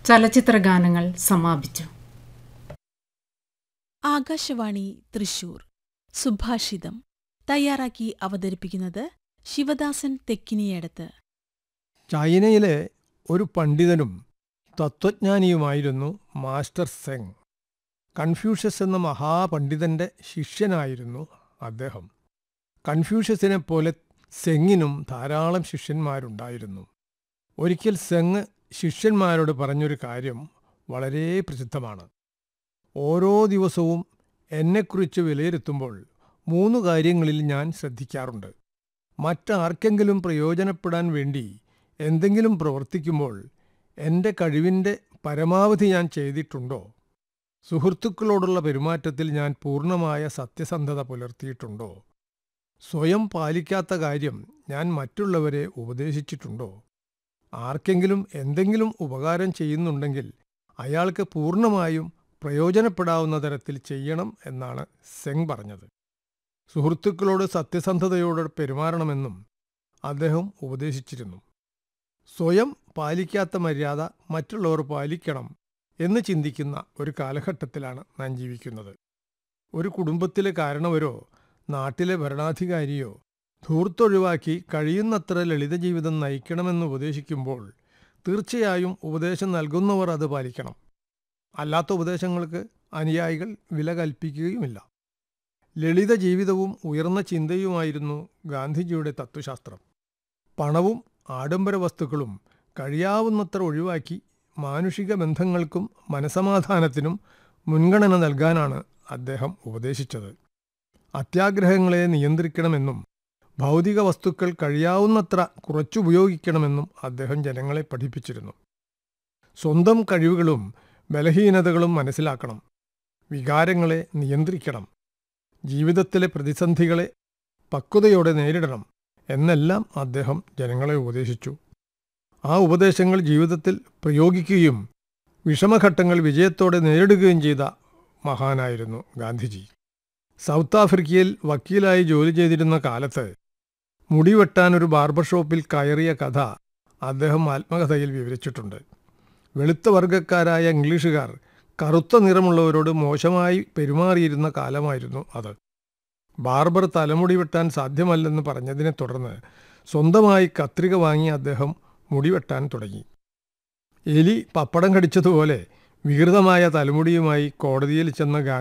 ചലച്ചിത്ര ഗാനങ്ങൾ സമാപിച്ചു ആകാശവാണി തൃശൂർ സുഭാഷിതം തയ്യാറാക്കി അവതരിപ്പിക്കുന്നത് ശിവദാസൻ തെക്കിനിയടത്ത് ചൈനയിലെ ഒരു പണ്ഡിതനും തത്വജ്ഞാനിയുമായിരുന്നു മാസ്റ്റർ സെങ് കൺഫ്യൂഷ്യസ് എന്ന മഹാപണ്ഡിതന്റെ ശിഷ്യനായിരുന്നു അദ്ദേഹം കൺഫ്യൂഷ്യസിനെ പോലെ സെങ്ങിനും ധാരാളം ശിഷ്യന്മാരുണ്ടായിരുന്നു ഒരിക്കൽ സെങ് ശിഷ്യന്മാരോട് പറഞ്ഞൊരു കാര്യം വളരെ പ്രസിദ്ധമാണ് ഓരോ ദിവസവും എന്നെക്കുറിച്ച് വിലയിരുത്തുമ്പോൾ മൂന്ന് കാര്യങ്ങളിൽ ഞാൻ ശ്രദ്ധിക്കാറുണ്ട് മറ്റാർക്കെങ്കിലും പ്രയോജനപ്പെടാൻ വേണ്ടി എന്തെങ്കിലും പ്രവർത്തിക്കുമ്പോൾ എൻ്റെ കഴിവിൻ്റെ പരമാവധി ഞാൻ ചെയ്തിട്ടുണ്ടോ സുഹൃത്തുക്കളോടുള്ള പെരുമാറ്റത്തിൽ ഞാൻ പൂർണ്ണമായ സത്യസന്ധത പുലർത്തിയിട്ടുണ്ടോ സ്വയം പാലിക്കാത്ത കാര്യം ഞാൻ മറ്റുള്ളവരെ ഉപദേശിച്ചിട്ടുണ്ടോ ആർക്കെങ്കിലും എന്തെങ്കിലും ഉപകാരം ചെയ്യുന്നുണ്ടെങ്കിൽ അയാൾക്ക് പൂർണ്ണമായും പ്രയോജനപ്പെടാവുന്ന തരത്തിൽ ചെയ്യണം എന്നാണ് സെങ് പറഞ്ഞത് സുഹൃത്തുക്കളോട് സത്യസന്ധതയോടെ പെരുമാറണമെന്നും അദ്ദേഹം ഉപദേശിച്ചിരുന്നു സ്വയം പാലിക്കാത്ത മര്യാദ മറ്റുള്ളവർ പാലിക്കണം എന്ന് ചിന്തിക്കുന്ന ഒരു കാലഘട്ടത്തിലാണ് നാം ജീവിക്കുന്നത് ഒരു കുടുംബത്തിലെ കാരണവരോ നാട്ടിലെ ഭരണാധികാരിയോ ധൂർത്തൊഴിവാക്കി കഴിയുന്നത്ര ലളിത ജീവിതം നയിക്കണമെന്ന് ഉപദേശിക്കുമ്പോൾ തീർച്ചയായും ഉപദേശം നൽകുന്നവർ അത് പാലിക്കണം അല്ലാത്ത ഉപദേശങ്ങൾക്ക് അനുയായികൾ വില കൽപ്പിക്കുകയുമില്ല ലളിത ജീവിതവും ഉയർന്ന ചിന്തയുമായിരുന്നു ഗാന്ധിജിയുടെ തത്വശാസ്ത്രം പണവും ആഡംബര വസ്തുക്കളും കഴിയാവുന്നത്ര ഒഴിവാക്കി മാനുഷിക ബന്ധങ്ങൾക്കും മനസമാധാനത്തിനും മുൻഗണന നൽകാനാണ് അദ്ദേഹം ഉപദേശിച്ചത് അത്യാഗ്രഹങ്ങളെ നിയന്ത്രിക്കണമെന്നും ഭൗതിക വസ്തുക്കൾ കഴിയാവുന്നത്ര കുറച്ചുപയോഗിക്കണമെന്നും അദ്ദേഹം ജനങ്ങളെ പഠിപ്പിച്ചിരുന്നു സ്വന്തം കഴിവുകളും ബലഹീനതകളും മനസ്സിലാക്കണം വികാരങ്ങളെ നിയന്ത്രിക്കണം ജീവിതത്തിലെ പ്രതിസന്ധികളെ പക്വതയോടെ നേരിടണം എന്നെല്ലാം അദ്ദേഹം ജനങ്ങളെ ഉപദേശിച്ചു ആ ഉപദേശങ്ങൾ ജീവിതത്തിൽ പ്രയോഗിക്കുകയും വിഷമഘട്ടങ്ങൾ വിജയത്തോടെ നേരിടുകയും ചെയ്ത മഹാനായിരുന്നു ഗാന്ധിജി സൗത്ത് ആഫ്രിക്കയിൽ വക്കീലായി ജോലി ചെയ്തിരുന്ന കാലത്ത് മുടിവെട്ടാൻ ഒരു ബാർബർ ഷോപ്പിൽ കയറിയ കഥ അദ്ദേഹം ആത്മകഥയിൽ വിവരിച്ചിട്ടുണ്ട് വെളുത്ത വർഗക്കാരായ ഇംഗ്ലീഷുകാർ കറുത്ത നിറമുള്ളവരോട് മോശമായി പെരുമാറിയിരുന്ന കാലമായിരുന്നു അത് ബാർബർ തലമുടി വെട്ടാൻ സാധ്യമല്ലെന്ന് പറഞ്ഞതിനെ തുടർന്ന് സ്വന്തമായി കത്രിക വാങ്ങി അദ്ദേഹം മുടിവെട്ടാൻ തുടങ്ങി എലി പപ്പടം കടിച്ചതുപോലെ വികൃതമായ തലമുടിയുമായി കോടതിയിൽ ചെന്ന ഗാന്ധി